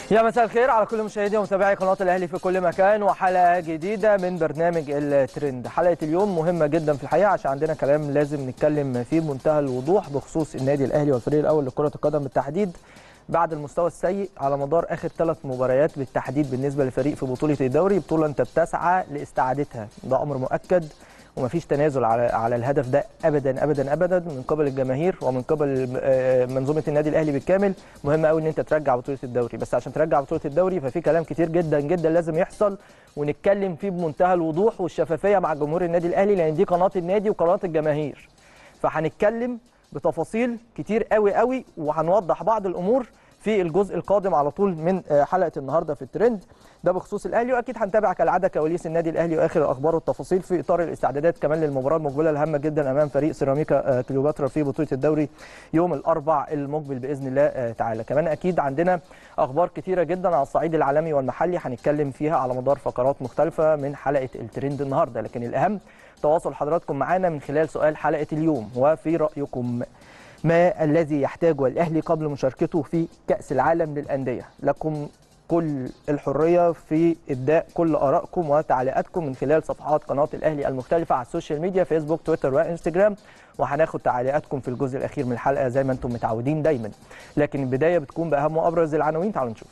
يا مساء الخير على كل مشاهدي ومتابعي قناه الاهلي في كل مكان وحلقه جديده من برنامج الترند حلقه اليوم مهمه جدا في الحقيقه عشان عندنا كلام لازم نتكلم فيه بمنتهى الوضوح بخصوص النادي الاهلي والفريق الاول لكره القدم بالتحديد بعد المستوى السيء على مدار اخر ثلاث مباريات بالتحديد بالنسبه للفريق في بطوله الدوري بطوله انت بتسعى لاستعادتها ده امر مؤكد ومفيش تنازل على على الهدف ده ابدا ابدا ابدا من قبل الجماهير ومن قبل آه، منظومه النادي الاهلي بالكامل مهم قوي ان انت ترجع بطوله الدوري بس عشان ترجع بطوله الدوري ففي كلام كتير جدا جدا لازم يحصل ونتكلم فيه بمنتهى الوضوح والشفافيه مع جمهور النادي الاهلي لان دي قناه النادي وقناه الجماهير فهنتكلم بتفاصيل كتير قوي قوي وهنوضح بعض الامور في الجزء القادم على طول من آه، حلقه النهارده في الترند ده بخصوص الاهلي واكيد هنتابع كالعاده كواليس النادي الاهلي واخر الاخبار والتفاصيل في اطار الاستعدادات كمان للمباراه المقبله الهامه جدا امام فريق سيراميكا آه، كليوباترا في بطوله الدوري يوم الاربع المقبل باذن الله آه، تعالى كمان اكيد عندنا اخبار كتيره جدا على الصعيد العالمي والمحلي هنتكلم فيها على مدار فقرات مختلفه من حلقه الترند النهارده لكن الاهم تواصل حضراتكم معنا من خلال سؤال حلقه اليوم وفي رايكم ما الذي يحتاجه الاهلي قبل مشاركته في كاس العالم للانديه لكم كل الحريه في ابداء كل ارائكم وتعليقاتكم من خلال صفحات قناه الاهلي المختلفه على السوشيال ميديا فيسبوك تويتر وانستجرام وهناخد تعليقاتكم في الجزء الاخير من الحلقه زي ما انتم متعودين دايما لكن البدايه بتكون باهم وابرز العناوين تعالوا نشوف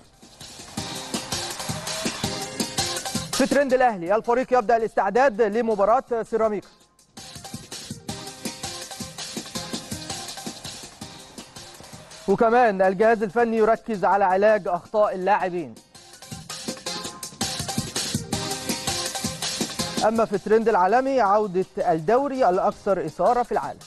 في ترند الاهلي الفريق يبدا الاستعداد لمباراه سيراميكا وكمان الجهاز الفني يركز على علاج اخطاء اللاعبين اما في الترند العالمي عوده الدوري الاكثر اثاره في العالم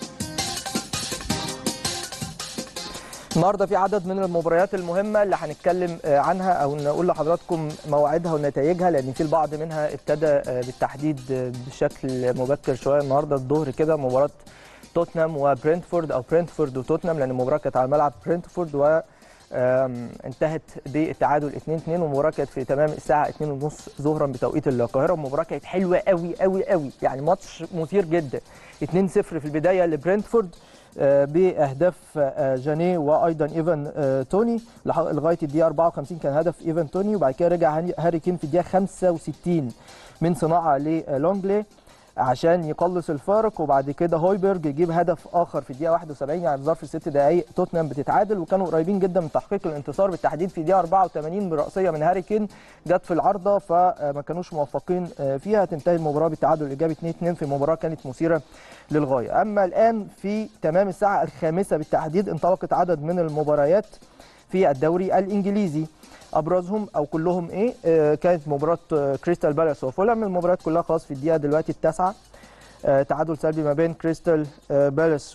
النهارده في عدد من المباريات المهمه اللي هنتكلم آه، عنها او نقول لحضراتكم مواعيدها ونتائجها لان في البعض منها ابتدى آه، بالتحديد آه، بشكل مبكر شويه النهارده الظهر كده مباراه توتنهام وبرنتفورد او برنتفورد وتوتنهام لان المباراه كانت على ملعب برنتفورد و آم، انتهت بالتعادل 2-2 والمباراه كانت في تمام الساعه 2:30 ظهرا بتوقيت القاهره المباراه كانت حلوه قوي قوي قوي يعني ماتش مثير جدا 2-0 في البدايه لبرنتفورد آه، باهداف آه، جاني وايضا ايفان آه، توني لح- لغايه الدقيقه 54 كان هدف ايفان توني وبعد كده رجع هاني- هاري كين في الدقيقه 65 من صناعه للونجلي عشان يقلص الفارق وبعد كده هويبرج يجيب هدف اخر في الدقيقه 71 يعني في ظرف ست دقائق توتنهام بتتعادل وكانوا قريبين جدا من تحقيق الانتصار بالتحديد في الدقيقه 84 براسيه من هاري كين جت في العارضه فما كانوش موفقين آه، فيها تنتهي المباراه بالتعادل الايجابي 2-2 في مباراه كانت مثيره للغايه اما الان في تمام الساعه الخامسه بالتحديد انطلقت عدد من المباريات في الدوري الانجليزي ابرزهم او كلهم ايه آه كانت مباراه آه، كريستال بالاس وفولهام المباريات كلها خلاص في الدقيقه دلوقتي التاسعه آه تعادل سلبي ما بين كريستال آه بالاس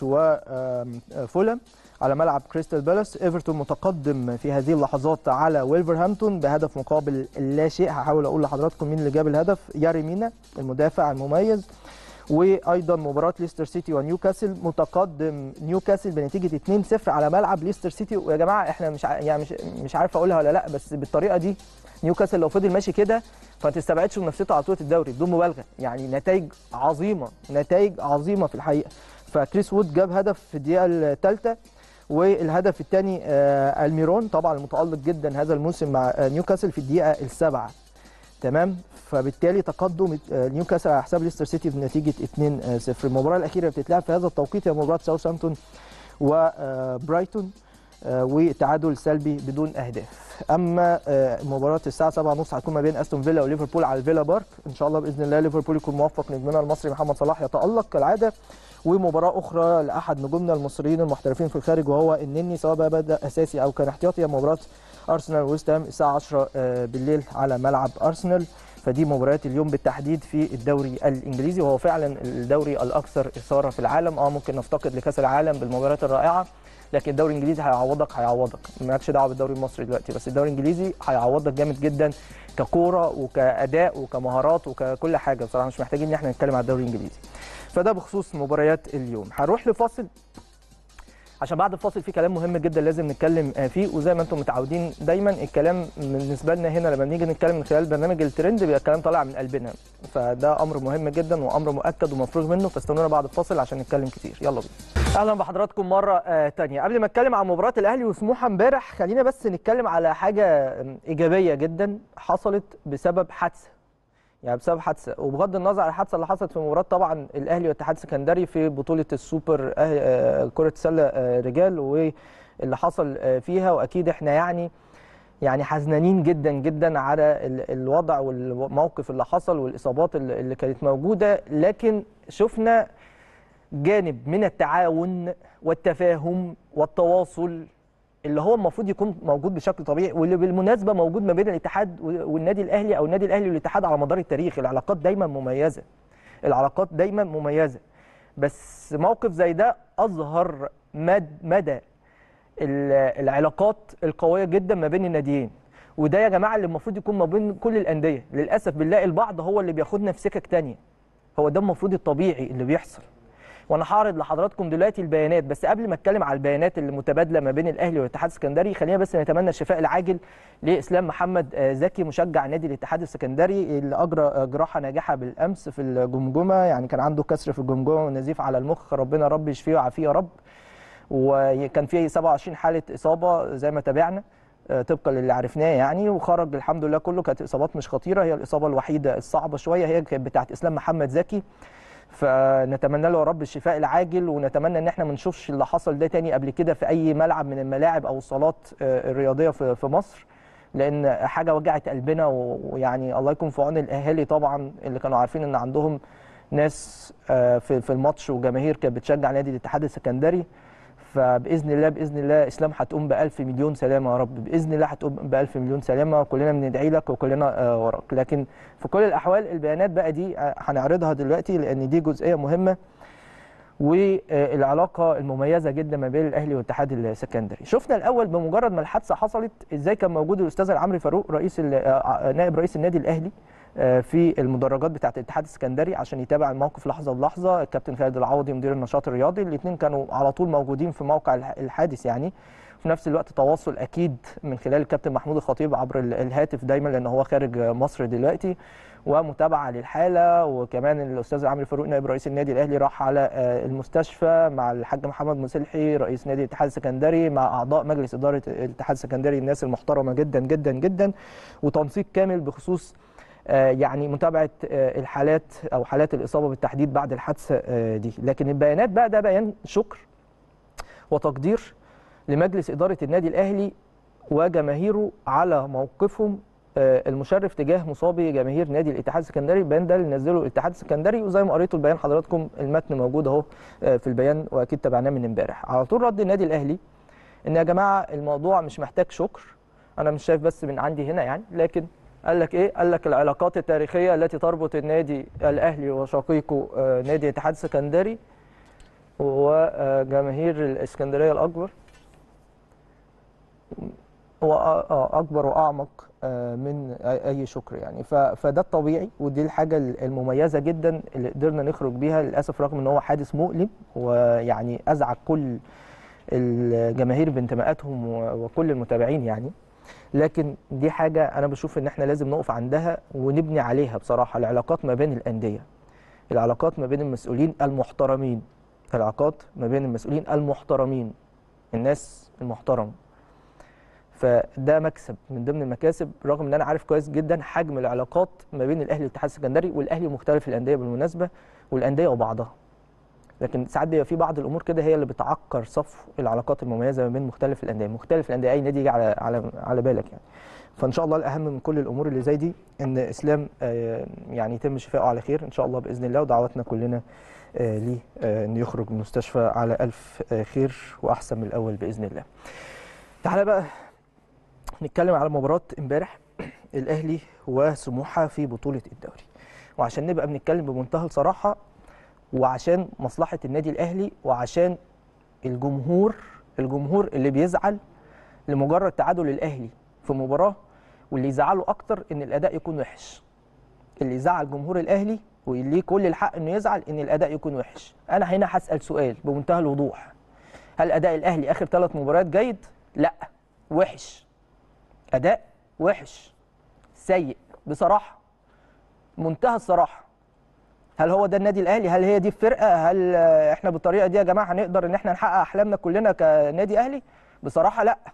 وفولهام على ملعب كريستال بالاس ايفرتون متقدم في هذه اللحظات على ويلفرهامبتون بهدف مقابل لا شيء هحاول اقول لحضراتكم مين اللي جاب الهدف ياري مينا المدافع المميز وايضا مباراه ليستر سيتي ونيوكاسل متقدم نيوكاسل بنتيجه 2-0 على ملعب ليستر سيتي ويا جماعه احنا مش ع- يعني مش مش عارف اقولها ولا لا بس بالطريقه دي نيوكاسل لو فضل ماشي كده فما تستبعدش منافسته على بطوله الدوري بدون مبالغه يعني نتائج عظيمه نتائج عظيمه في الحقيقه فكريس وود جاب هدف في الدقيقه الثالثه والهدف الثاني الميرون طبعا المتالق جدا هذا الموسم مع آه، نيوكاسل في الدقيقه السابعه تمام فبالتالي تقدم آه، نيوكاسل على حساب ليستر سيتي بنتيجه 2-0 المباراه الاخيره اللي بتتلعب في هذا التوقيت هي مباراه ساوثهامبتون وبرايتون آه، وتعادل سلبي بدون اهداف اما آه، مباراه الساعه 7:30 هتكون ما بين استون فيلا وليفربول على الفيلا بارك ان شاء الله باذن الله ليفربول يكون موفق نجمنا المصري محمد صلاح يتالق كالعاده ومباراه اخرى لاحد نجومنا المصريين المحترفين في الخارج وهو النني سواء بقى بدا اساسي او كان احتياطي هي مباراه ارسنال وويست هام الساعه 10 آه، بالليل على ملعب ارسنال فدي مباريات اليوم بالتحديد في الدوري الانجليزي وهو فعلا الدوري الاكثر اثاره في العالم اه ممكن نفتقد لكاس العالم بالمباريات الرائعه لكن الدوري الانجليزي هيعوضك هيعوضك مالكش دعوه بالدوري المصري دلوقتي بس الدوري الانجليزي هيعوضك جامد جدا ككوره وكاداء وكمهارات وككل حاجه بصراحه مش محتاجين ان احنا نتكلم على الدوري الانجليزي فده بخصوص مباريات اليوم هنروح لفاصل عشان بعد الفاصل في كلام مهم جدا لازم نتكلم آه، فيه وزي ما انتم متعودين دايما الكلام بالنسبه لنا هنا لما بنيجي نتكلم من خلال برنامج الترند بيبقى الكلام طالع من قلبنا فده امر مهم جدا وامر مؤكد ومفروغ منه فاستنونا بعد الفاصل عشان نتكلم كتير يلا بينا اهلا بحضراتكم مره آه، تانية قبل ما اتكلم عن مباراه الاهلي وسموحه امبارح خلينا بس نتكلم على حاجه آم، ايجابيه جدا حصلت بسبب حادثه يعني بسبب حادثه وبغض النظر عن الحادثه اللي حصلت في مباراه طبعا الاهلي والاتحاد السكندري في بطوله السوبر أه- آه، كره السله آه، رجال واللي حصل آه، فيها واكيد احنا يعني يعني حزنانين جدا جدا على ال- الوضع والموقف اللي حصل والاصابات اللي اللي كانت موجوده لكن شفنا جانب من التعاون والتفاهم والتواصل اللي هو المفروض يكون موجود بشكل طبيعي واللي بالمناسبه موجود ما بين الاتحاد والنادي الاهلي او النادي الاهلي والاتحاد على مدار التاريخ العلاقات دايما مميزه العلاقات دايما مميزه بس موقف زي ده اظهر مد مدى ال- العلاقات القويه جدا ما بين الناديين وده يا جماعه اللي المفروض يكون ما بين كل الانديه للاسف بنلاقي البعض هو اللي بياخدنا في سكك تانية هو ده المفروض الطبيعي اللي بيحصل وانا هعرض لحضراتكم دلوقتي البيانات بس قبل ما اتكلم على البيانات اللي متبادله ما بين الاهلي والاتحاد السكندري خلينا بس نتمنى الشفاء العاجل لاسلام محمد آه، زكي مشجع نادي الاتحاد السكندري اللي اجرى آه، جراحه ناجحه بالامس في الجمجمه يعني كان عنده كسر في الجمجمه ونزيف على المخ ربنا رب يشفيه ويعافيه يا رب وكان في 27 حاله اصابه زي ما تابعنا آه، طبقا للي عرفناه يعني وخرج الحمد لله كله كانت اصابات مش خطيره هي الاصابه الوحيده الصعبه شويه هي كانت بتاعت اسلام محمد زكي فنتمنى له يا رب الشفاء العاجل ونتمنى ان احنا ما نشوفش اللي حصل ده تاني قبل كده في اي ملعب من الملاعب او الصالات آه، الرياضيه في في مصر لان حاجه وجعت قلبنا و- ويعني الله يكون في عون الاهالي طبعا اللي كانوا عارفين ان عندهم ناس آه، في في الماتش وجماهير كانت بتشجع نادي الاتحاد السكندري فباذن الله باذن الله اسلام هتقوم بألف مليون سلامه يا رب باذن الله هتقوم بألف مليون سلامه كلنا بندعي لك وكلنا آه، وراك لكن في كل الاحوال البيانات بقى دي آه، هنعرضها دلوقتي لان دي جزئيه مهمه والعلاقه المميزه جدا ما بين الاهلي والاتحاد السكندري شفنا الاول بمجرد ما الحادثه حصلت ازاي كان موجود الاستاذ العمري فاروق رئيس ال- آه، نائب رئيس النادي الاهلي آه، في المدرجات بتاعه الاتحاد السكندري عشان يتابع الموقف لحظه بلحظه الكابتن خالد العوضي مدير النشاط الرياضي الاثنين كانوا على طول موجودين في موقع الح- الحادث يعني في نفس الوقت تواصل اكيد من خلال الكابتن محمود الخطيب عبر ال- الهاتف دايما لان هو خارج مصر دلوقتي ومتابعه للحاله وكمان الاستاذ عمرو فاروق نائب رئيس النادي الاهلي راح على آه، المستشفى مع الحاج محمد مسلحي رئيس نادي الاتحاد السكندري مع اعضاء مجلس اداره الاتحاد السكندري الناس المحترمه جدا جدا جدا وتنسيق كامل بخصوص آه، يعني متابعه آه، الحالات او حالات الاصابه بالتحديد بعد الحادثه آه، دي لكن البيانات بقى ده بيان شكر وتقدير لمجلس اداره النادي الاهلي وجماهيره على موقفهم آه، المشرف تجاه مصابي جماهير نادي الاتحاد السكندري البيان ده اللي نزله الاتحاد السكندري وزي ما قريتوا البيان حضراتكم المتن موجود اهو آه، في البيان واكيد تابعناه من امبارح على طول رد النادي الاهلي ان يا جماعه الموضوع مش محتاج شكر انا مش شايف بس من عندي هنا يعني لكن قال لك ايه قال لك العلاقات التاريخيه التي تربط النادي الاهلي وشقيقه آه، نادي الاتحاد السكندري وجماهير الاسكندريه الاكبر هو آه، آه، اكبر واعمق آه، من أي- اي شكر يعني ف- فده الطبيعي ودي الحاجه المميزه جدا اللي قدرنا نخرج بيها للاسف رغم ان هو حادث مؤلم ويعني ازعج كل الجماهير بانتماءاتهم و- وكل المتابعين يعني لكن دي حاجه انا بشوف ان احنا لازم نقف عندها ونبني عليها بصراحه العلاقات ما بين الانديه العلاقات ما بين المسؤولين المحترمين العلاقات ما بين المسؤولين المحترمين الناس المحترمه فده مكسب من ضمن المكاسب رغم ان انا عارف كويس جدا حجم العلاقات ما بين الاهلي والاتحاد السكندري والاهلي ومختلف الانديه بالمناسبه والانديه وبعضها لكن ساعات بيبقى في بعض الامور كده هي اللي بتعكر صف العلاقات المميزه ما بين مختلف الانديه مختلف الانديه اي نادي يجي على على على بالك يعني فان شاء الله الاهم من كل الامور اللي زي دي ان اسلام آه، يعني يتم شفائه على خير ان شاء الله باذن الله ودعواتنا كلنا آه، ليه آه، انه يخرج من المستشفى على الف آه، خير واحسن من الاول باذن الله تعالى بقى نتكلم على مباراه امبارح الاهلي وسموحه في بطوله الدوري وعشان نبقى بنتكلم بمنتهى الصراحه وعشان مصلحه النادي الاهلي وعشان الجمهور الجمهور اللي بيزعل لمجرد تعادل الاهلي في مباراه واللي يزعله اكتر ان الاداء يكون وحش اللي يزعل جمهور الاهلي واللي كل الحق انه يزعل ان الاداء يكون وحش انا هنا هسال سؤال بمنتهى الوضوح هل اداء الاهلي اخر ثلاث مباريات جيد لا وحش اداء وحش سيء بصراحه منتهى الصراحه هل هو ده النادي الاهلي هل هي دي الفرقه هل آه، احنا بالطريقه دي يا جماعه هنقدر ان احنا نحقق احلامنا كلنا كنادي اهلي بصراحه لا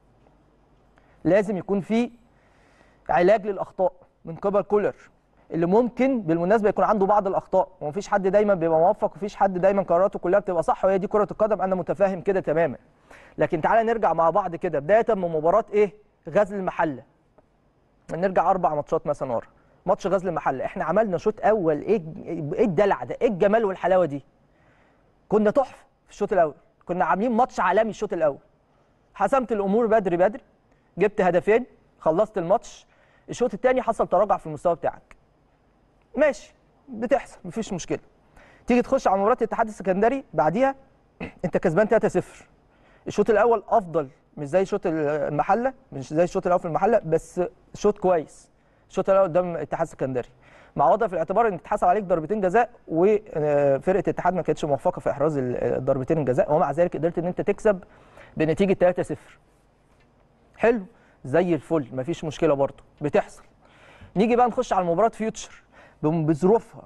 لازم يكون في علاج للاخطاء من قبل كولر اللي ممكن بالمناسبه يكون عنده بعض الاخطاء ومفيش حد دايما بيبقى موفق ومفيش حد دايما قراراته كلها بتبقى صح وهي دي كره القدم انا متفاهم كده تماما لكن تعالى نرجع مع بعض كده بدايه من مباراه ايه غزل المحله نرجع اربع ماتشات مثلا ورا ماتش غزل المحله احنا عملنا شوط اول ايه ايه الدلع ده ايه الجمال والحلاوه دي كنا تحفه في الشوط الاول كنا عاملين ماتش عالمي الشوط الاول حسمت الامور بدري بدري جبت هدفين خلصت الماتش الشوط الثاني حصل تراجع في المستوى بتاعك ماشي بتحصل مفيش مشكله تيجي تخش على مباراه الاتحاد السكندري بعديها انت كسبان 3-0 الشوط الاول افضل مش زي شوط المحله مش زي الشوط الاول في المحله بس شوط كويس الشوط الاول قدام الاتحاد السكندري مع وضع في الاعتبار ان اتحسب عليك ضربتين جزاء وفرقه الاتحاد ما كانتش موفقه في احراز الضربتين الجزاء ومع ذلك قدرت ان انت تكسب بنتيجه 3-0 حلو زي الفل مفيش مشكله برضه بتحصل نيجي بقى نخش على مباراه فيوتشر بظروفها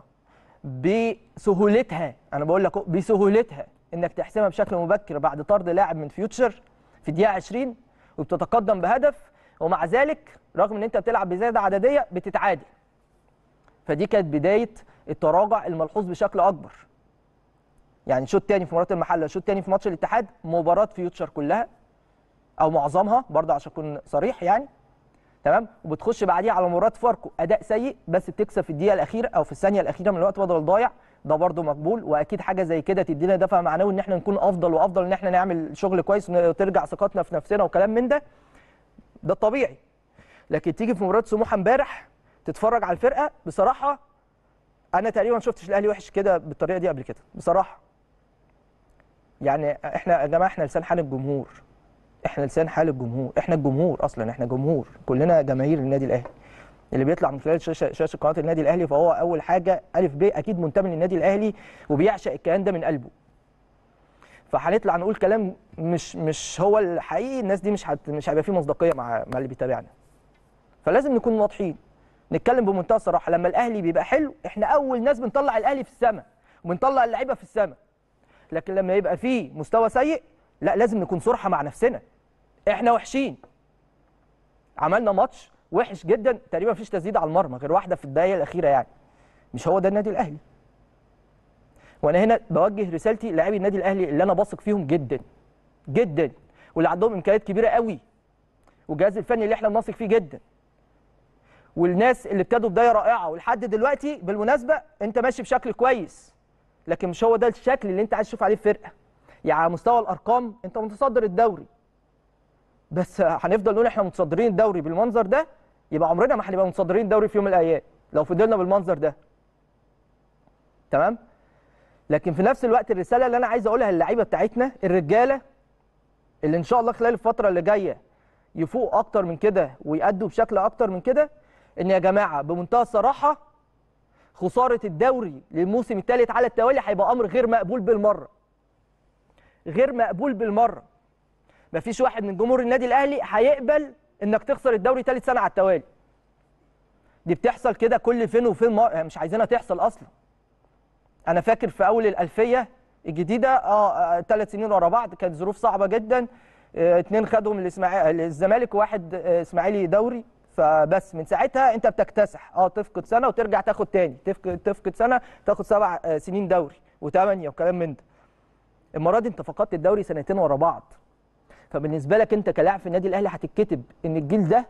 بسهولتها انا بقول لك بسهولتها انك تحسمها بشكل مبكر بعد طرد لاعب من فيوتشر في الدقيقه 20 وبتتقدم بهدف ومع ذلك رغم ان انت بتلعب بزياده عدديه بتتعادل فدي كانت بدايه التراجع الملحوظ بشكل اكبر يعني شوط تاني في مباراه المحله شوط تاني في ماتش الاتحاد مباراه فيوتشر كلها او معظمها برضه عشان اكون صريح يعني تمام وبتخش بعديها على مباراه فاركو اداء سيء بس بتكسب في الدقيقه الاخيره او في الثانيه الاخيره من الوقت بدل الضايع ده برضه مقبول واكيد حاجه زي كده تدينا دفع معنوي ان احنا نكون افضل وافضل ان احنا نعمل شغل كويس وترجع ثقتنا في نفسنا وكلام من ده ده الطبيعي لكن تيجي في مباراه سموحه امبارح تتفرج على الفرقه بصراحه انا تقريبا ما شفتش الاهلي وحش كده بالطريقه دي قبل كده بصراحه يعني احنا يا جماعه احنا لسان حال الجمهور احنا لسان حال الجمهور احنا الجمهور اصلا احنا جمهور كلنا جماهير النادي الاهلي اللي بيطلع من خلال شاشه شاشه قناه النادي الاهلي فهو اول حاجه الف ب اكيد منتمي للنادي الاهلي وبيعشق الكيان ده من قلبه فهنطلع نقول كلام مش مش هو الحقيقي الناس دي مش هت مش هيبقى فيه مصداقيه مع مع اللي بيتابعنا فلازم نكون واضحين نتكلم بمنتهى الصراحه لما الاهلي بيبقى حلو احنا اول ناس بنطلع الاهلي في السماء وبنطلع اللعيبه في السماء لكن لما يبقى فيه مستوى سيء لا لازم نكون صراحه مع نفسنا احنا وحشين عملنا ماتش وحش جدا تقريبا مفيش تسديده على المرمى غير واحده في الدقائق الاخيره يعني مش هو ده النادي الاهلي وانا هنا بوجه رسالتي للاعبي النادي الاهلي اللي انا بثق فيهم جدا جدا واللي عندهم امكانيات كبيره قوي والجهاز الفني اللي احنا بنثق فيه جدا والناس اللي ابتدوا بدايه رائعه ولحد دلوقتي بالمناسبه انت ماشي بشكل كويس لكن مش هو ده الشكل اللي انت عايز تشوف عليه الفرقه يعني على مستوى الارقام انت متصدر الدوري بس هنفضل نقول احنا متصدرين الدوري بالمنظر ده يبقى عمرنا ما هنبقى متصدرين الدوري في يوم من الايام لو فضلنا بالمنظر ده تمام لكن في نفس الوقت الرساله اللي انا عايز اقولها للعيبه بتاعتنا الرجاله اللي ان شاء الله خلال الفتره اللي جايه يفوق اكتر من كده ويأدوا بشكل اكتر من كده ان يا جماعه بمنتهى الصراحه خساره الدوري للموسم الثالث على التوالي هيبقى امر غير مقبول بالمره غير مقبول بالمره مفيش واحد من جمهور النادي الاهلي هيقبل انك تخسر الدوري ثالث سنه على التوالي دي بتحصل كده كل فين وفين مر... مش عايزينها تحصل اصلا انا فاكر في اول الالفيه الجديده اه ثلاث سنين ورا بعض كانت ظروف صعبه جدا اه اتنين خدهم الاسماعيلي الزمالك وواحد اه اسماعيلي دوري فبس من ساعتها انت بتكتسح اه تفقد سنه وترجع تاخد تاني تفقد تفقد سنه تاخد سبع اه سنين دوري وثمانيه وكلام من ده المره دي انت فقدت الدوري سنتين ورا بعض فبالنسبه لك انت كلاعب في النادي الاهلي هتتكتب ان الجيل ده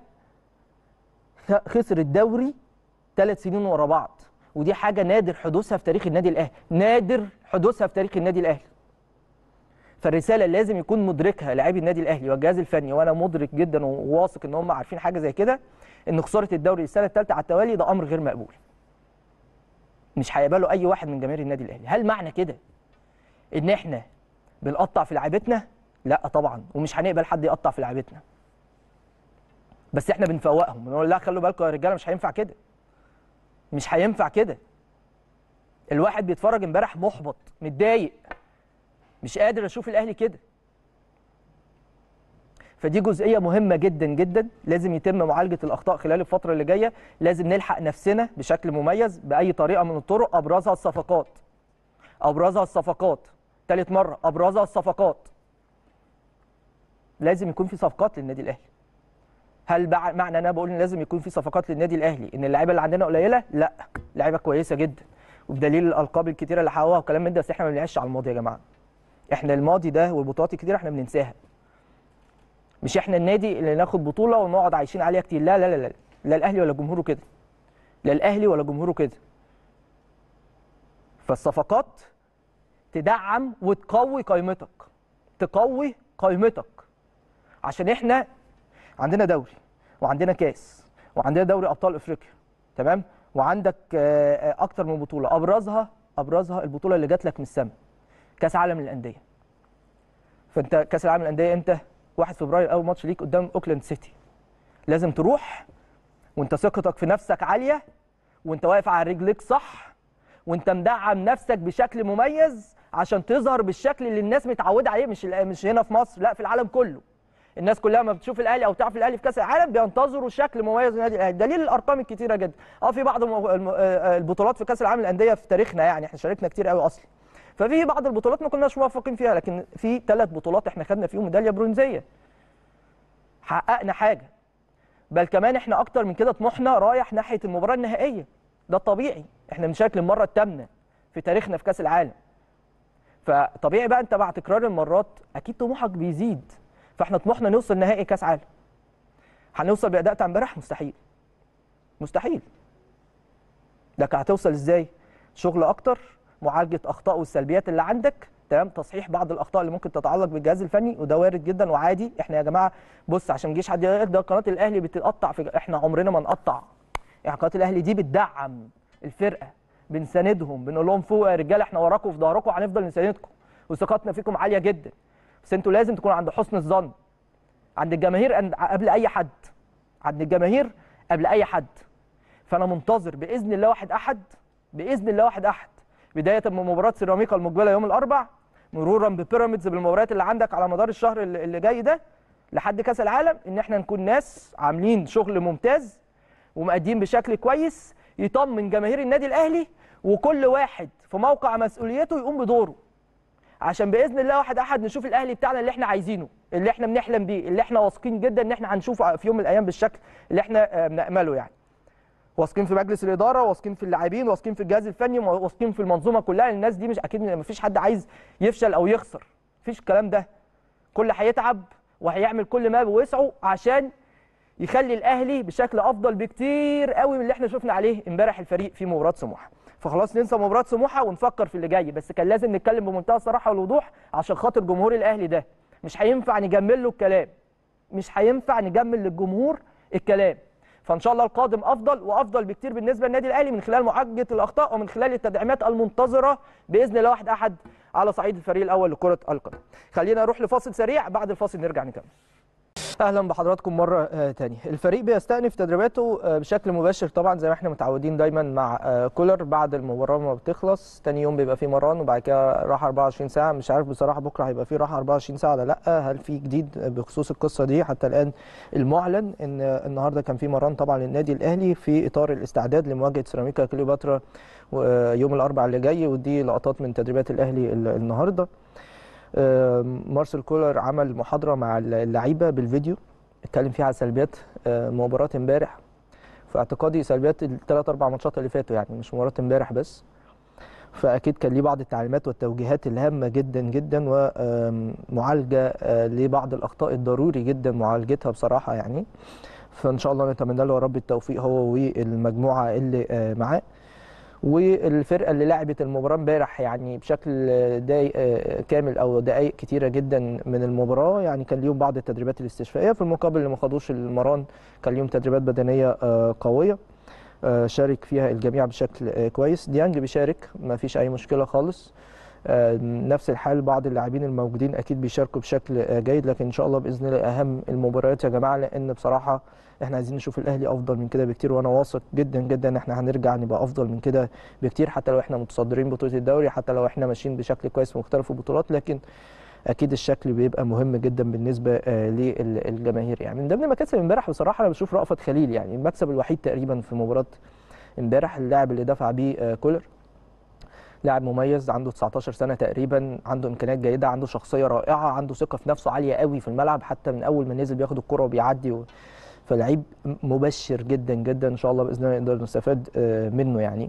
خسر الدوري ثلاث سنين ورا بعض ودي حاجه نادر حدوثها في تاريخ النادي الاهلي نادر حدوثها في تاريخ النادي الاهلي فالرساله اللي لازم يكون مدركها لاعبي النادي الاهلي والجهاز الفني وانا مدرك جدا وواثق ان هم عارفين حاجه زي كده ان خساره الدوري السنه الثالثه على التوالي ده امر غير مقبول مش هيقبله اي واحد من جماهير النادي الاهلي هل معنى كده ان احنا بنقطع في لعيبتنا لا طبعا ومش هنقبل حد يقطع في لعيبتنا بس احنا بنفوقهم بنقول لا خلوا بالكم يا رجاله مش هينفع كده مش هينفع كده الواحد بيتفرج امبارح محبط متضايق مش قادر اشوف الاهلي كده فدي جزئيه مهمه جدا جدا لازم يتم معالجه الاخطاء خلال الفتره اللي جايه لازم نلحق نفسنا بشكل مميز باي طريقه من الطرق ابرزها الصفقات ابرزها الصفقات ثالث مره ابرزها الصفقات لازم يكون في صفقات للنادي الاهلي هل بع- معنى انا بقول ان لازم يكون في صفقات للنادي الاهلي ان اللعيبه اللي عندنا قليله لا لعيبه كويسه جدا وبدليل الالقاب الكتيره اللي حققوها وكلام من ده بس احنا ما بنعيش على الماضي يا جماعه احنا الماضي ده والبطولات الكتيره احنا بننساها مش احنا النادي اللي ناخد بطوله ونقعد عايشين عليها كتير لا لا لا لا لا الاهلي ولا جمهوره كده لا الاهلي ولا جمهوره كده فالصفقات تدعم وتقوي قيمتك تقوي قيمتك عشان احنا عندنا دوري وعندنا كاس وعندنا دوري ابطال افريقيا تمام وعندك آه، آه، اكتر من بطوله ابرزها ابرزها البطوله اللي جات لك من السما كاس عالم للانديه فانت كاس العالم للانديه امتى 1 فبراير اول ماتش ليك قدام اوكلاند سيتي لازم تروح وانت ثقتك في نفسك عاليه وانت واقف على رجليك صح وانت مدعم نفسك بشكل مميز عشان تظهر بالشكل اللي الناس متعوده عليه مش مش هنا في مصر لا في العالم كله الناس كلها ما بتشوف الاهلي او تعرف الاهلي في كاس العالم بينتظروا شكل مميز للنادي الاهلي دليل الارقام الكتيره جدا اه في بعض الم- الم- آه، البطولات في كاس العالم للانديه في تاريخنا يعني احنا شاركنا كتير قوي اصلا ففي بعض البطولات ما كناش موفقين فيها لكن في ثلاث بطولات احنا خدنا فيهم ميداليه برونزيه حققنا حاجه بل كمان احنا اكتر من كده طموحنا رايح ناحيه المباراه النهائيه ده الطبيعي احنا بنشارك للمره الثامنه في تاريخنا في كاس العالم فطبيعي بقى انت مع تكرار المرات اكيد طموحك بيزيد فاحنا طموحنا نوصل نهائي كاس عالم هنوصل باداء بتاع امبارح مستحيل مستحيل لكن هتوصل ازاي شغل اكتر معالجه اخطاء والسلبيات اللي عندك تمام تصحيح بعض الاخطاء اللي ممكن تتعلق بالجهاز الفني وده وارد جدا وعادي احنا يا جماعه بص عشان ما يجيش حد يقول ده قناه الاهلي بتتقطع في احنا عمرنا ما نقطع يعني قناه الاهلي دي بتدعم الفرقه بنساندهم بنقول لهم فوق يا رجاله احنا وراكم وفي ظهركم وهنفضل نساندكم وثقتنا فيكم عاليه جدا بس انتوا لازم تكونوا عند حسن الظن عند الجماهير عند- قبل اي حد عند الجماهير قبل اي حد فانا منتظر باذن الله واحد احد باذن الله واحد احد بدايه من مباراه سيراميكا المقبله يوم الاربع مرورا ببيراميدز بالمباريات اللي عندك على مدار الشهر اللي اللي جاي ده لحد كاس العالم ان احنا نكون ناس عاملين شغل ممتاز ومأدين بشكل كويس يطمن جماهير النادي الاهلي وكل واحد في موقع مسؤوليته يقوم بدوره عشان باذن الله واحد احد نشوف الاهلي بتاعنا اللي احنا عايزينه اللي احنا بنحلم بيه اللي احنا واثقين جدا ان احنا هنشوفه في يوم من الايام بالشكل اللي احنا آه، بنامله يعني واثقين في مجلس الاداره واثقين في اللاعبين واثقين في الجهاز الفني واثقين في المنظومه كلها الناس دي مش اكيد ما فيش حد عايز يفشل او يخسر مفيش الكلام ده كل هيتعب وهيعمل كل ما بوسعه عشان يخلي الاهلي بشكل افضل بكتير قوي من اللي احنا شفنا عليه امبارح الفريق في مباراه سموحه فخلاص ننسى مباراه سموحه ونفكر في اللي جاي بس كان لازم نتكلم بمنتهى الصراحه والوضوح عشان خاطر جمهور الاهلي ده مش هينفع نجمل له الكلام مش هينفع نجمل للجمهور الكلام فان شاء الله القادم افضل وافضل بكتير بالنسبه للنادي الاهلي من خلال معالجه الاخطاء ومن خلال التدعيمات المنتظره باذن الله واحد احد على صعيد الفريق الاول لكره القدم خلينا نروح لفاصل سريع بعد الفاصل نرجع نكمل اهلا بحضراتكم مره آه، تانية الفريق بيستأنف تدريباته آه، بشكل مباشر طبعا زي ما احنا متعودين دايما مع آه، كولر بعد المباراه ما بتخلص تاني يوم بيبقى فيه مران وبعد كده راحه 24 ساعه مش عارف بصراحه بكره هيبقى فيه راحه 24 ساعه ولا لا هل في جديد بخصوص القصه دي حتى الان المعلن ان آه، النهارده كان في مران طبعا للنادي الاهلي في اطار الاستعداد لمواجهه سيراميكا كليوباترا آه، يوم الاربعاء اللي جاي ودي لقطات من تدريبات الاهلي ال- النهارده آه، مارسيل كولر عمل محاضره مع اللعيبه بالفيديو اتكلم فيها على سلبيات آه، مباراه امبارح في اعتقادي سلبيات الثلاث اربع ماتشات اللي فاتوا يعني مش مباراه امبارح بس فاكيد كان ليه بعض التعليمات والتوجيهات الهامه جدا جدا ومعالجه لبعض الاخطاء الضروري جدا معالجتها بصراحه يعني فان شاء الله نتمنى له يا رب التوفيق هو والمجموعه اللي آه، معاه والفرقه اللي لعبت المباراه امبارح يعني بشكل دقايق آه، كامل او دقائق كتيره جدا من المباراه يعني كان ليهم بعض التدريبات الاستشفائيه في المقابل اللي ما خدوش المران كان ليهم تدريبات بدنيه آه، قويه آه، شارك فيها الجميع بشكل آه، كويس ديانج بيشارك ما فيش اي مشكله خالص آه، نفس الحال بعض اللاعبين الموجودين اكيد بيشاركوا بشكل آه، جيد لكن ان شاء الله باذن الله اهم المباريات يا جماعه لان بصراحه احنا عايزين نشوف الاهلي افضل من كده بكتير وانا واثق جدا جدا ان احنا هنرجع نبقى افضل من كده بكتير حتى لو احنا متصدرين بطوله الدوري حتى لو احنا ماشيين بشكل كويس في مختلف البطولات لكن اكيد الشكل بيبقى مهم جدا بالنسبه آه، للجماهير يعني من ضمن مكاسب امبارح بصراحه انا بشوف رأفت خليل يعني المكسب الوحيد تقريبا في مباراه امبارح اللاعب اللي دفع بيه آه، كولر لاعب مميز عنده 19 سنه تقريبا عنده امكانيات جيده عنده شخصيه رائعه عنده ثقه في نفسه عاليه قوي في الملعب حتى من اول ما نزل بياخد الكره وبيعدي و... فلعيب مبشر جدا جدا ان شاء الله باذن الله نقدر نستفاد آه، منه يعني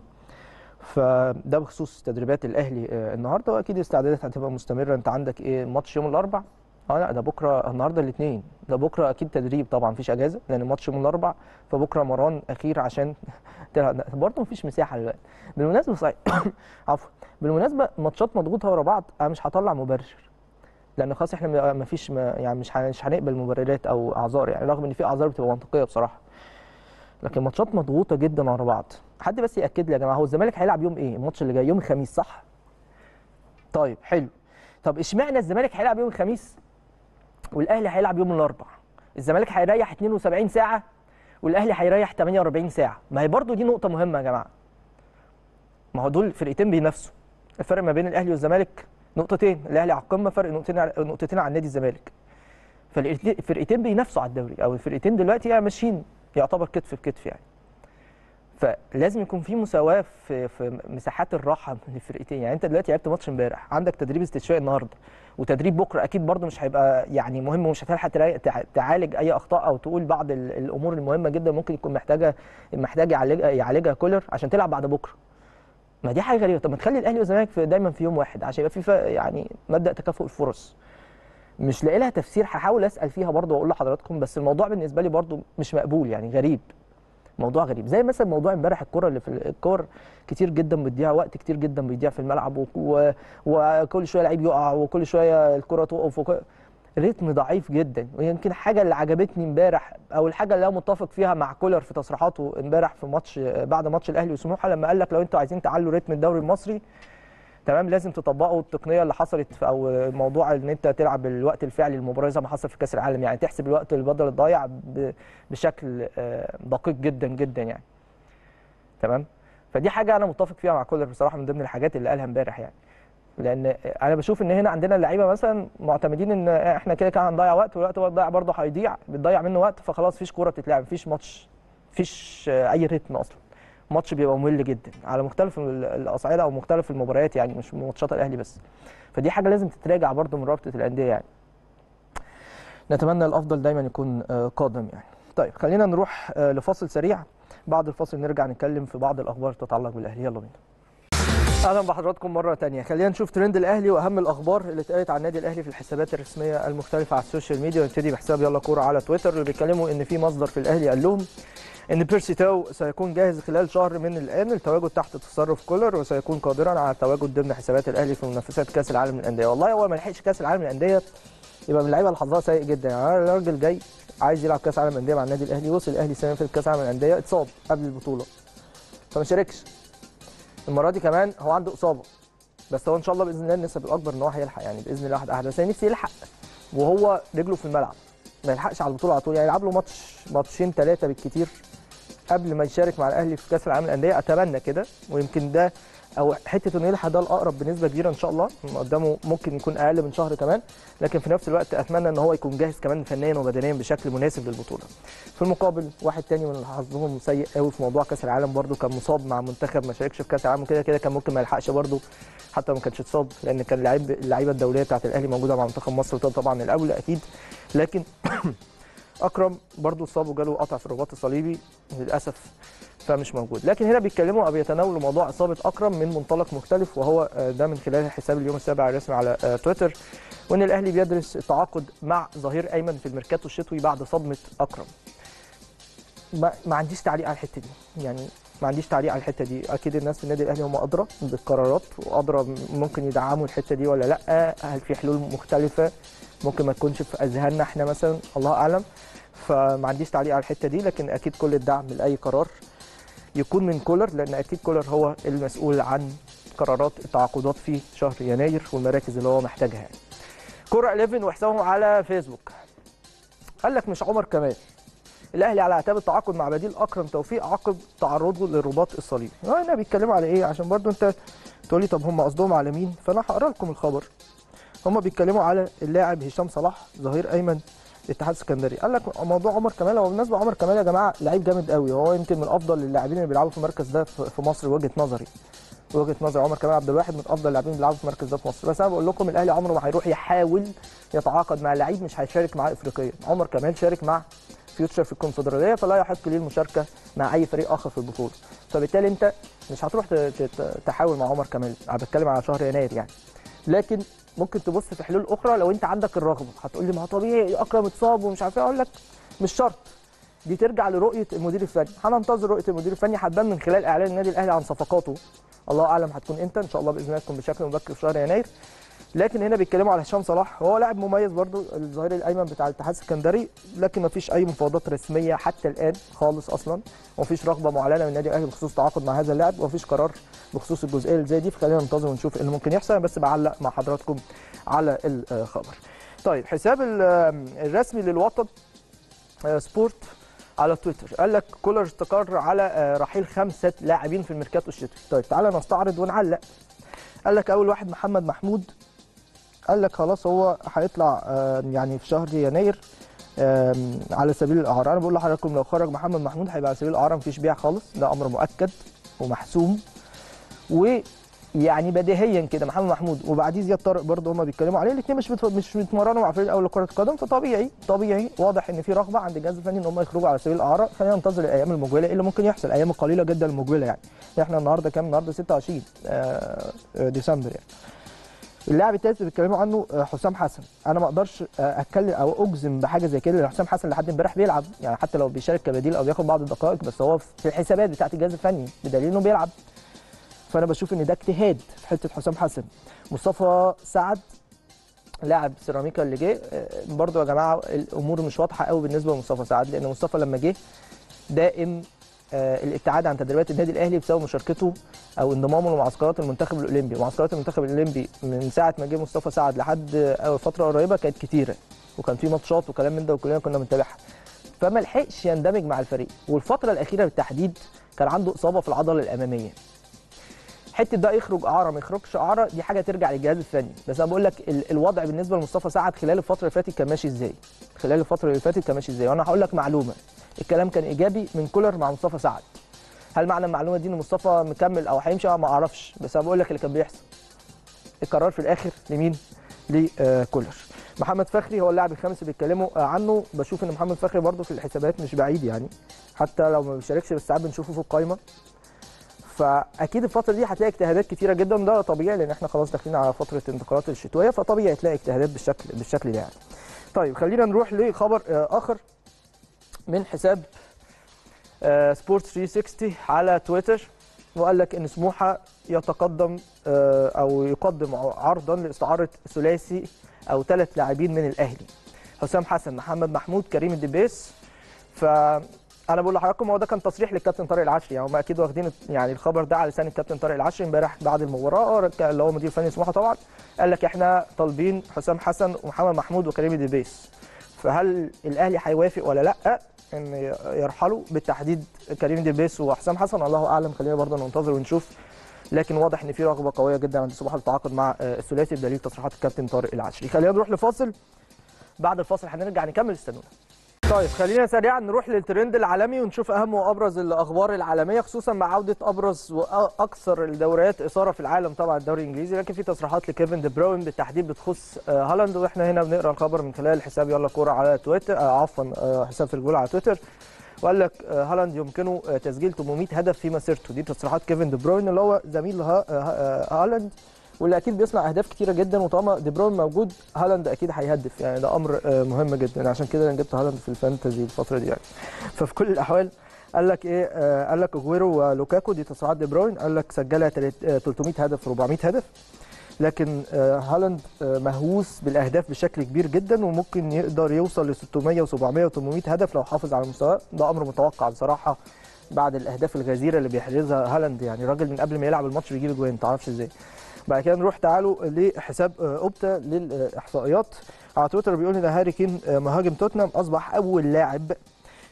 فده بخصوص تدريبات الاهلي آه، النهارده واكيد الاستعدادات هتبقى مستمره انت عندك ايه ماتش يوم الاربع اه لا ده بكره النهارده الاثنين ده بكره اكيد تدريب طبعا مفيش اجازه لان الماتش يوم الاربع فبكره مران اخير عشان تلعب برضه مفيش مساحه دلوقتي بالمناسبه صحيح عفوا بالمناسبه ماتشات مضغوطه ورا بعض انا مش هطلع مبرر لان خلاص احنا ما فيش ما يعني مش هن- مش هنقبل مبررات او اعذار يعني رغم ان في اعذار بتبقى منطقيه بصراحه لكن ماتشات مضغوطه جدا ورا بعض حد بس ياكد لي يا جماعه هو الزمالك هيلعب يوم ايه الماتش اللي جاي يوم الخميس صح طيب حلو طب اشمعنى الزمالك هيلعب يوم الخميس والاهلي هيلعب يوم الاربع الزمالك هيريح 72 ساعه والاهلي هيريح 48 ساعه ما هي برضو دي نقطه مهمه يا جماعه ما هو دول فرقتين بينافسوا الفرق ما بين الاهلي والزمالك نقطتين الاهلي على القمه فرق نقطتين على- نقطتين عن نادي الزمالك فالفرقتين بينافسوا على الدوري او الفرقتين دلوقتي يعني ماشيين يعتبر كتف بكتف يعني فلازم يكون في مساواه في في مساحات الراحه من الفرقتين يعني انت دلوقتي لعبت ماتش امبارح عندك تدريب استشفائي النهارده وتدريب بكره اكيد برده مش هيبقى يعني مهم ومش هتلحق تلا- تع- تعالج اي اخطاء او تقول بعض ال- الامور المهمه جدا ممكن يكون محتاجه محتاج يعالجها يعالجها كولر عشان تلعب بعد بكره ما دي حاجه غريبه طب ما تخلي الاهلي والزمالك في دايما في يوم واحد عشان يبقى في ف- يعني مبدا تكافؤ الفرص مش لاقي لها تفسير هحاول اسال فيها برضه واقول لحضراتكم بس الموضوع بالنسبه لي برضه مش مقبول يعني غريب موضوع غريب زي مثلا موضوع امبارح الكره اللي في ال- الكور كتير جدا بتضيع وقت كتير جدا بيضيع في الملعب و- و- وكل شويه لعيب يقع وكل شويه الكره تقف وكل... ريتم ضعيف جدا ويمكن حاجه اللي عجبتني امبارح او الحاجه اللي انا متفق فيها مع كولر في تصريحاته امبارح في ماتش بعد ماتش الاهلي وسموحه لما قال لك لو انتوا عايزين تعلوا ريتم الدوري المصري تمام لازم تطبقوا التقنيه اللي حصلت في او موضوع ان انت تلعب الوقت الفعلي للمباراه زي ما حصل في كاس العالم يعني تحسب الوقت البدل الضايع ب- بشكل آه، دقيق جدا جدا يعني تمام فدي حاجه انا متفق فيها مع كولر بصراحه من ضمن الحاجات اللي قالها امبارح يعني لان انا بشوف ان هنا عندنا اللعيبه مثلا معتمدين ان احنا كده كده هنضيع وقت والوقت ده ضايع برضه هيضيع بتضيع منه وقت فخلاص مفيش كوره بتتلعب مفيش ماتش مفيش آه، اي ريتم اصلا ماتش بيبقى ممل جدا على مختلف ال- الاصعده او مختلف المباريات يعني مش ماتشات الاهلي بس فدي حاجه لازم تتراجع برضه من رابطه الانديه يعني نتمنى الافضل دايما يكون آه، قادم يعني طيب خلينا نروح آه، لفاصل سريع بعد الفاصل نرجع نتكلم في بعض الاخبار تتعلق بالاهلي يلا بينا اهلا بحضراتكم مره تانية خلينا نشوف ترند الاهلي واهم الاخبار اللي اتقالت عن النادي الاهلي في الحسابات الرسميه المختلفه على السوشيال ميديا ونبتدي بحساب يلا كوره على تويتر اللي بيتكلموا ان في مصدر في الاهلي قال لهم ان بيرسي تاو سيكون جاهز خلال شهر من الان للتواجد تحت تصرف كولر وسيكون قادرا على التواجد ضمن حسابات الاهلي في منافسات كاس العالم للانديه والله هو ما لحقش كاس العالم للانديه يبقى من اللعيبه اللي حظها سيء جدا يعني الراجل جاي عايز يلعب كاس عالم للانديه مع النادي الاهلي وصل الاهلي السنه اللي فاتت كاس عالم للانديه اتصاب قبل البطوله فما شاركش المره دي كمان هو عنده اصابه بس هو ان شاء الله باذن الله النسب الاكبر ان هو هيلحق يعني باذن الله واحد احد بس انا نفسي يلحق وهو رجله في الملعب ما يلحقش على البطوله على طول يعني يلعب له ماتش ماتشين ثلاثه بالكتير قبل ما يشارك مع الاهلي في كاس العالم للانديه اتمنى كده ويمكن ده او حته انه يلحق ده الاقرب بنسبه كبيره ان شاء الله قدامه ممكن يكون اقل من شهر كمان لكن في نفس الوقت اتمنى ان هو يكون جاهز كمان فنيا وبدنيا بشكل مناسب للبطوله في المقابل واحد تاني من اللي حظهم سيء قوي في موضوع كاس العالم برده كان مصاب مع منتخب ما شاركش في كاس العالم كده كده كان ممكن ما يلحقش برده حتى ما كانش اتصاب لان كان لعيب اللعيبه الدوليه بتاعت الاهلي موجوده مع منتخب مصر وده طبعا الاولى اكيد لكن اكرم برضو اصاب وجاله قطع في الرباط الصليبي للاسف فمش موجود لكن هنا بيتكلموا او بيتناولوا موضوع اصابه اكرم من منطلق مختلف وهو آه، ده من خلال حساب اليوم السابع الرسمي على آه، تويتر وان الاهلي بيدرس التعاقد مع ظهير ايمن في الميركاتو الشتوي بعد صدمه اكرم ما, ما عنديش تعليق على الحته دي يعني ما عنديش تعليق على الحته دي اكيد الناس في النادي الاهلي هم ادرى بالقرارات وادرى ممكن يدعموا الحته دي ولا لا هل في حلول مختلفه ممكن ما تكونش في اذهاننا احنا مثلا الله اعلم فما عنديش تعليق على الحته دي لكن اكيد كل الدعم لاي قرار يكون من كولر لان اكيد كولر هو المسؤول عن قرارات التعاقدات في شهر يناير والمراكز اللي هو محتاجها يعني. كوره 11 وحسابهم على فيسبوك قال لك مش عمر كمال الاهلي على اعتاب التعاقد مع بديل اكرم توفيق عقب تعرضه للرباط الصليبي هنا بيتكلموا على ايه عشان برضو انت تقول لي طب هم قصدهم على مين فانا هقرا لكم الخبر هم بيتكلموا على اللاعب هشام صلاح ظهير ايمن الاتحاد السكندري قال لك موضوع عمر كمال هو بالنسبه عمر كمال يا جماعه لعيب جامد قوي هو يمكن من افضل اللاعبين اللي بيلعبوا في المركز ده في في مصر وجهه نظري وجهه نظر عمر كمال عبد الواحد من افضل اللاعبين اللي بيلعبوا في المركز ده في مصر بس انا بقول لكم الاهلي عمره ما هيروح يحاول يتعاقد مع لعيب مش هيشارك معاه افريقيا عمر كمال شارك مع فيوتشر في الكونفدراليه فلا يحق ليه المشاركه مع اي فريق اخر في البطوله فبالتالي انت مش هتروح ت- ت- تحاول مع عمر كمال انا بتكلم على شهر يناير يعني لكن ممكن تبص في حلول اخرى لو انت عندك الرغبه هتقول لي ما هو طبيعي اكرم اتصاب ومش عارف ايه اقول لك مش شرط دي ترجع لرؤيه المدير الفني هننتظر رؤيه المدير الفني هتبان من خلال اعلان النادي الاهلي عن صفقاته الله اعلم هتكون امتى ان شاء الله باذن الله تكون بشكل مبكر في شهر يناير لكن هنا بيتكلموا على هشام صلاح هو لاعب مميز برضو الظهير الايمن بتاع الاتحاد السكندري لكن ما فيش اي مفاوضات رسميه حتى الان خالص اصلا وما فيش رغبه معلنه من النادي الاهلي بخصوص التعاقد مع هذا اللاعب وما فيش قرار بخصوص الجزئيه اللي زي دي فخلينا ننتظر ونشوف ايه اللي ممكن يحصل أنا بس بعلق مع حضراتكم على الخبر طيب حساب ال- الرسمي للوطن آه، سبورت على تويتر قال لك كولر استقر على آه، رحيل خمسه لاعبين في الميركاتو الشتوي طيب تعالى نستعرض ونعلق قال لك اول واحد محمد محمود قال لك خلاص هو هيطلع آه، يعني في شهر يناير آم، على سبيل الاعاره انا بقول لحضراتكم لو خرج محمد محمود هيبقى على سبيل الاعاره مفيش بيع خالص ده امر مؤكد ومحسوم ويعني بديهيا كده محمد محمود وبعديه زياد طارق برضه هما بيتكلموا عليه الاثنين مش بت- مش بيتمرنوا مع فريق الاول لكره القدم فطبيعي طبيعي واضح ان في رغبه عند الجهاز الفني ان هم يخرجوا على سبيل الاعاره خلينا ننتظر الايام المقبله ايه اللي ممكن يحصل ايام قليله جدا المقبله يعني احنا النهارده كام النهارده 26 آه، آه، ديسمبر يعني اللاعب الثالث اللي بيتكلموا عنه آه، حسام حسن انا ما اقدرش آه، اتكلم او اجزم بحاجه زي كده لان حسام حسن لحد امبارح بيلعب يعني حتى لو بيشارك كبديل او بياخد بعض الدقائق بس هو في الحسابات بتاعه الجهاز الفني بدليل انه بيلعب فانا بشوف ان ده اجتهاد في حته حسام حسن مصطفى سعد لاعب سيراميكا اللي جه آه، برضو يا جماعه الامور مش واضحه قوي بالنسبه لمصطفى سعد لان مصطفى لما جه دائم آه، الابتعاد عن تدريبات النادي الاهلي بسبب مشاركته او انضمامه لمعسكرات المنتخب الاولمبي معسكرات المنتخب الاولمبي من ساعه ما جه مصطفى سعد لحد آه، فتره قريبه كانت كتيره وكان في ماتشات وكلام من ده وكلنا كنا بنتابعها فما لحقش يندمج مع الفريق والفتره الاخيره بالتحديد كان عنده اصابه في العضله الاماميه حته ده يخرج اعاره ما يخرجش اعاره دي حاجه ترجع للجهاز الفني بس انا بقول لك ال- الوضع بالنسبه لمصطفى سعد خلال الفتره اللي فاتت كان ماشي ازاي خلال الفتره اللي فاتت كان ماشي ازاي وانا هقول لك معلومه الكلام كان ايجابي من كولر مع مصطفى سعد هل معنى المعلومه دي ان مصطفى مكمل او هيمشي أنا ما اعرفش بس انا بقول لك اللي كان بيحصل القرار في الاخر لمين لكولر محمد فخري هو اللاعب الخامس اللي بيتكلموا آه، عنه بشوف ان محمد فخري برده في الحسابات مش بعيد يعني حتى لو ما بيشاركش بس ساعات بنشوفه في القايمه فاكيد الفتره دي هتلاقي اجتهادات كتيره جدا ده طبيعي لان احنا خلاص داخلين على فتره الانتقالات الشتويه فطبيعي تلاقي اجتهادات بالشكل بالشكل ده يعني. طيب خلينا نروح لخبر آه، اخر من حساب سبورت 360 على تويتر وقال لك ان سموحه يتقدم آه، او يقدم عرضا لاستعاره ثلاثي او ثلاث لاعبين من الاهلي حسام حسن محمد محمود كريم الدبيس فانا بقول لحضراتكم هو ده كان تصريح للكابتن طارق العشري يعني هم اكيد واخدين يعني الخبر ده على لسان الكابتن طارق العشري امبارح بعد المباراه اللي هو مدير فني سموحه طبعا قال لك احنا طالبين حسام حسن ومحمد محمود وكريم الدبيس فهل الاهلي هيوافق ولا لا ان يرحلوا بالتحديد كريم دبيس وحسام حسن الله اعلم خلينا برضه ننتظر ونشوف لكن واضح ان في رغبه قويه جدا عند سموحه للتعاقد مع آه، الثلاثي بدليل تصريحات الكابتن طارق العشري خلينا نروح لفاصل بعد الفاصل هنرجع نكمل استنونا طيب خلينا سريعا نروح للترند العالمي ونشوف اهم وابرز الاخبار العالميه خصوصا مع عوده ابرز واكثر الدوريات اثاره في العالم طبعا الدوري الانجليزي لكن في تصريحات لكيفن دي بروين بالتحديد بتخص آه، هالاند واحنا هنا بنقرا الخبر من خلال حساب يلا كوره على تويتر آه، عفوا آه، حساب في الجول على تويتر وقال لك آه، هالاند يمكنه آه، تسجيل 800 هدف في مسيرته دي تصريحات كيفن دي بروين اللي هو زميل ها- آه، آه، هالاند واللي اكيد بيصنع اهداف كتيره جدا وطالما دي بروين موجود هالاند اكيد هيهدف يعني ده امر آه، مهم جدا عشان كده انا جبت هالاند في الفانتزي الفتره دي يعني ففي كل الاحوال قال لك ايه آه، قال لك اجويرو ولوكاكو دي تصريحات دي بروين قال لك سجلها تلات- آه، 300 هدف 400 هدف لكن آه، هالاند آه، مهووس بالاهداف بشكل كبير جدا وممكن يقدر يوصل ل 600 و700 و800 هدف لو حافظ على مستواه ده امر متوقع بصراحه بعد الاهداف الغزيره اللي بيحرزها هالاند يعني راجل من قبل ما يلعب الماتش بيجيب اجوان ما تعرفش ازاي بعد كده نروح تعالوا لحساب آه، اوبتا للاحصائيات على تويتر بيقول ان هاري كين آه، مهاجم توتنهام اصبح اول لاعب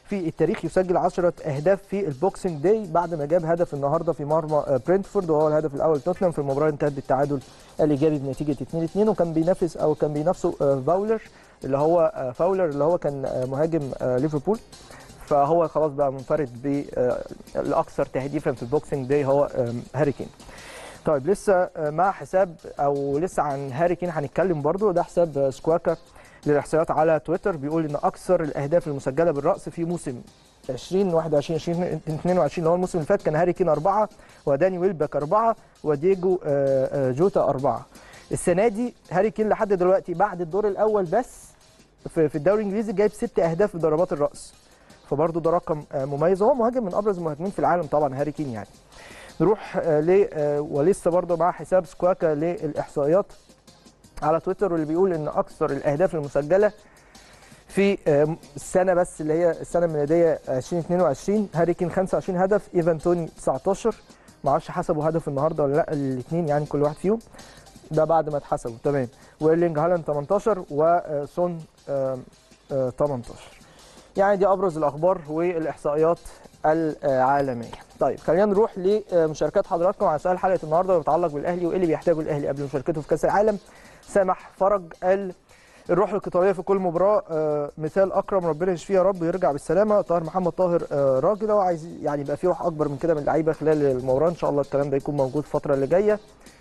في التاريخ يسجل 10 اهداف في البوكسنج داي بعد ما جاب هدف النهارده في مرمى آه، برينتفورد وهو الهدف الاول توتنهام في المباراه اللي انتهت بالتعادل الايجابي بنتيجه 2-2 وكان بينافس او كان بينافسه آه، فاولر اللي هو آه، فاولر اللي هو كان آه، مهاجم آه، ليفربول فهو خلاص بقى منفرد بالاكثر تهديفا في البوكسنج داي هو آم، هاري كين طيب لسه آه، مع حساب او لسه عن هاري كين هنتكلم برضو ده حساب آه، سكواكا للاحصائيات على تويتر بيقول ان اكثر الاهداف المسجله بالراس في موسم 2021 2022 اللي هو الموسم اللي فات كان هاري كين اربعه وداني ويلبك اربعه وديجو آه، آه، جوتا اربعه السنه دي هاري كين لحد دلوقتي بعد الدور الاول بس في في الدوري الانجليزي جايب ست اهداف بضربات الراس فبرضه ده رقم آه، مميز هو مهاجم من ابرز المهاجمين في العالم طبعا هاري كين يعني نروح آه، ل آه، ولسه برضه مع حساب سكواكا للاحصائيات على تويتر واللي بيقول ان اكثر الاهداف المسجله في آه، السنه بس اللي هي السنه الميلاديه 2022 هاري كين 25 هدف ايفان توني 19 ما اعرفش حسبوا هدف النهارده ولا لا الاثنين يعني كل واحد فيهم ده بعد ما اتحسبوا تمام وإيرلينج هالاند 18 وسون آه، آه، 18 يعني دي ابرز الاخبار والاحصائيات العالميه طيب خلينا نروح لمشاركات حضراتكم على سؤال حلقه النهارده بيتعلق بالاهلي وايه اللي بيحتاجه الاهلي قبل مشاركته في كاس العالم سامح فرج قال الروح القتاليه في كل مباراه آه، مثال اكرم ربنا يشفيه يا رب ويرجع بالسلامه طاهر محمد طاهر آه، راجل هو عايز يعني يبقى في روح اكبر من كده من اللعيبه خلال المباراه ان شاء الله الكلام ده يكون موجود الفتره اللي جايه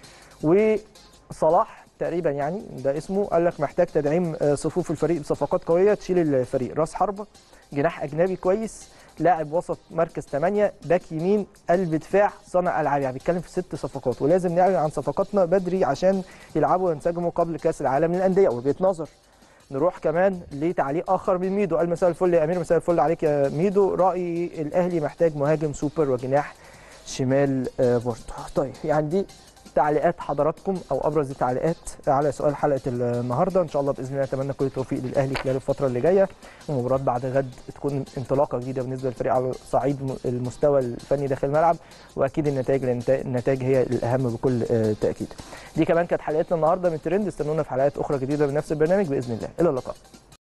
وصلاح تقريبا يعني ده اسمه قال لك محتاج تدعيم آه، صفوف الفريق بصفقات قويه تشيل الفريق راس حربه جناح اجنبي كويس لاعب وسط مركز 8 باك يمين قلب دفاع صانع العاب يعني بيتكلم في ست صفقات ولازم نعلن عن صفقاتنا بدري عشان يلعبوا وينسجموا قبل كاس العالم للانديه وجهه نظر نروح كمان لتعليق اخر من ميدو قال مساء الفل يا امير مساء الفل عليك يا ميدو رايي الاهلي محتاج مهاجم سوبر وجناح شمال آه، بورتو طيب يعني دي تعليقات حضراتكم او ابرز التعليقات على سؤال حلقه النهارده ان شاء الله باذن الله اتمنى كل التوفيق للاهلي خلال الفتره اللي جايه ومباراه بعد غد تكون انطلاقه جديده بالنسبه للفريق على صعيد المستوى الفني داخل الملعب واكيد النتائج لأن النتائج هي الاهم بكل آه، تاكيد دي كمان كانت حلقتنا النهارده من ترند استنونا في حلقات اخرى جديده من نفس البرنامج باذن الله الى اللقاء